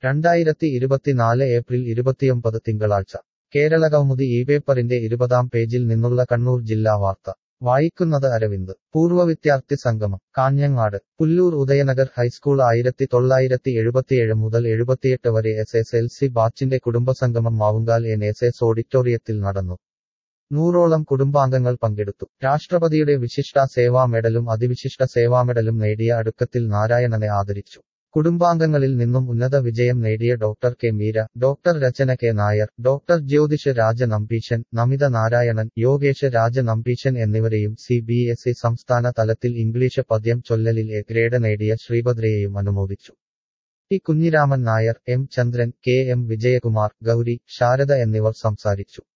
രണ്ടായിരത്തി ഇരുപത്തിനാല് ഏപ്രിൽ ഇരുപത്തിയൊമ്പത് തിങ്കളാഴ്ച കേരളകൗമുദി ഈ പേപ്പറിന്റെ ഇരുപതാം പേജിൽ നിന്നുള്ള കണ്ണൂർ ജില്ലാ വാർത്ത വായിക്കുന്നത് അരവിന്ദ് പൂർവ്വ വിദ്യാർത്ഥി സംഗമം കാഞ്ഞങ്ങാട് പുല്ലൂർ ഉദയനഗർ ഹൈസ്കൂൾ ആയിരത്തി തൊള്ളായിരത്തി എഴുപത്തിയേഴ് മുതൽ എഴുപത്തിയെട്ട് വരെ എസ് എസ് എൽ സി ബാച്ചിന്റെ കുടുംബസംഗമം മാവുങ്കാൽ എൻ എസ് എസ് ഓഡിറ്റോറിയത്തിൽ നടന്നു നൂറോളം കുടുംബാംഗങ്ങൾ പങ്കെടുത്തു രാഷ്ട്രപതിയുടെ വിശിഷ്ട സേവാ മെഡലും അതിവിശിഷ്ട സേവാ മെഡലും നേടിയ അടുക്കത്തിൽ നാരായണനെ ആദരിച്ചു കുടുംബാംഗങ്ങളിൽ നിന്നും ഉന്നത വിജയം നേടിയ doctor K Meera doctor Rachana K Nair doctor Jyothish Raja Nambeesan Namitha Narayanan Yogesh Raja Nambeesan എന്നിവരെയും സി ബി എസ് ഇ സംസ്ഥാന തലത്തിൽ ഇംഗ്ലീഷ് പദ്യം ചൊല്ലലിൽ എ ഗ്രേഡ് നേടിയ ശ്രീഭദ്രയെയും അനുമോദിച്ചു T Kunhiraman Nair M Chandran K M Vijayakumar Gauri Sarada എന്നിവർ സംസാരിച്ചു